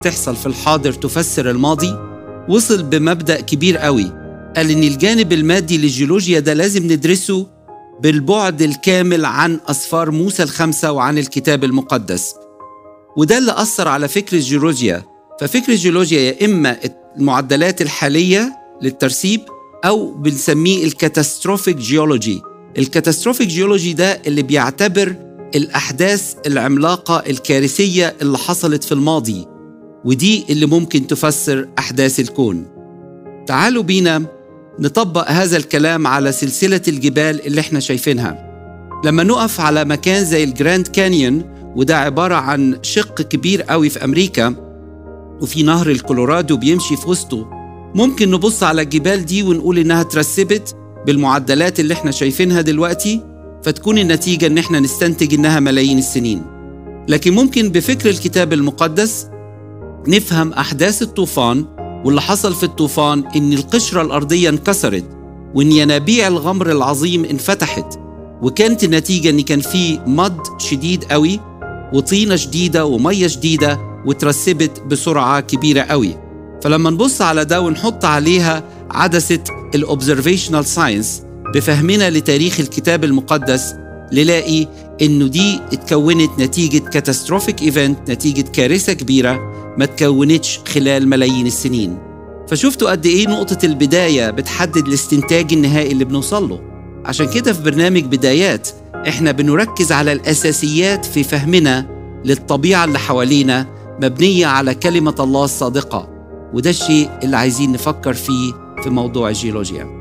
تحصل في الحاضر تفسر الماضي وصل بمبدأ كبير قوي قال إن الجانب المادي للجيولوجيا ده لازم ندرسه بالبعد الكامل عن أسفار موسى الخمسة وعن الكتاب المقدس وده اللي أثر على فكر الجيولوجيا ففكر الجيولوجيا يا إما المعدلات الحالية للترسيب أو بنسميه الكاتاستروفيك جيولوجي الكاتاستروفيك جيولوجي ده اللي بيعتبر الأحداث العملاقة الكارثية اللي حصلت في الماضي ودي اللي ممكن تفسر أحداث الكون تعالوا بينا نطبق هذا الكلام على سلسلة الجبال اللي احنا شايفينها لما نقف على مكان زي الجراند كانيون وده عبارة عن شق كبير قوي في أمريكا وفي نهر الكولورادو بيمشي في وسطه ممكن نبص على الجبال دي ونقول إنها ترسبت بالمعدلات اللي احنا شايفينها دلوقتي فتكون النتيجة إن احنا نستنتج إنها ملايين السنين لكن ممكن بفكر الكتاب المقدس نفهم أحداث الطوفان واللي حصل في الطوفان إن القشرة الأرضية انكسرت وإن ينابيع الغمر العظيم انفتحت وكانت النتيجة إن كان في مد شديد قوي وطينة شديدة ومية شديدة وترسبت بسرعة كبيرة قوي فلما نبص على ده ونحط عليها عدسة الأوبزرفيشنال ساينس بفهمنا لتاريخ الكتاب المقدس نلاقي إنه دي اتكونت نتيجة كاتاستروفيك ايفنت نتيجة كارثة كبيرة ما تكونتش خلال ملايين السنين فشفتوا قد إيه نقطة البداية بتحدد الاستنتاج النهائي اللي بنوصل له عشان كده في برنامج بدايات احنا بنركز على الأساسيات في فهمنا للطبيعة اللي حوالينا مبنية على كلمة الله الصادقة وده الشيء اللي عايزين نفكر فيه في موضوع الجيولوجيا